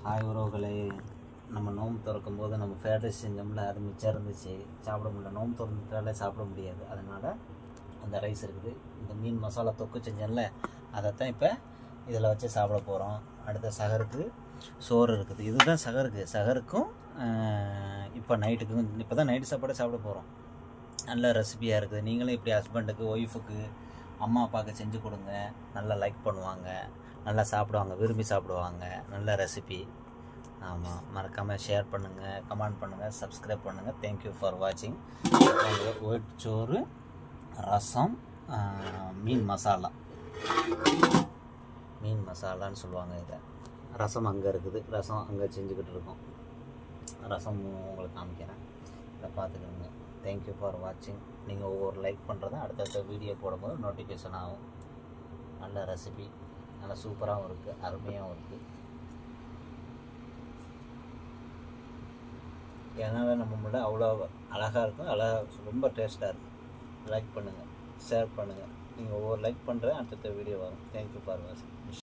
hi உறவுகளே நம்ம நோம்பு திறக்கும் போது நம்ம ஃப்ரைட் ரைஸ் செஞ்சோம்ல அது மிச்சம் இருந்துச்சு சாப்பிட முடியல நோம்பு திறந்துட்டாலே சாப்பிட முடியாது அதனால் அந்த ரைஸ் இருக்குது இந்த மீன் மசாலா தொக்கு செஞ்சேன்ல அதைத்தான் இப்போ இதில் வச்சு சாப்பிட போகிறோம் அடுத்த சகருக்கு சோறு இருக்குது இதுதான் சகருக்கு சகருக்கும் இப்போ நைட்டுக்கும் இப்போ தான் நைட்டு சாப்பாடு சாப்பிட போகிறோம் நல்ல ரெசிபியாக இருக்குது நீங்களும் இப்படி ஹஸ்பண்டுக்கு ஒய்ஃபுக்கு அம்மா அப்பாவுக்கு செஞ்சு கொடுங்க நல்லா லைக் பண்ணுவாங்க நல்லா சாப்பிடுவாங்க விரும்பி சாப்பிடுவாங்க நல்ல ரெசிபி ஆமாம் மறக்காமல் ஷேர் பண்ணுங்கள் கமெண்ட் பண்ணுங்கள் சப்ஸ்கிரைப் பண்ணுங்கள் தேங்க்யூ ஃபார் வாட்சிங் ஒயிட் சோறு ரசம் ஆஹ், மீன் மசாலா மீன் மசாலான்னு சொல்லுவாங்க இதை ரசம் அங்கே இருக்குது ரசம் அங்கே செஞ்சுக்கிட்டு இருக்கோம் ரசம் உங்களுக்கு காமிக்கிறேன் இதை பார்த்துக்கோங்க தேங்க்யூ ஃபார் வாட்சிங் நீங்கள் ஒவ்வொரு லைக் பண்ணுறதும் அடுத்தடுத்த வீடியோ போடும்போது நோட்டிஃபிகேஷன் ஆகும் நல்ல ரெசிபி நல்லா சூப்பராகவும் இருக்குது அருமையாகவும் இருக்குது ஏன்னா நம்மளோட அவ்வளோ அழகாக இருக்கும் அழகாக ரொம்ப டேஸ்ட்டாக இருக்குது லைக் பண்ணுங்கள் ஷேர் பண்ணுங்கள் நீங்கள் ஒவ்வொரு லைக் பண்ணுற அடுத்தடுத்த வீடியோ வரும் தேங்க்யூ ஃபார் வாட்சிங்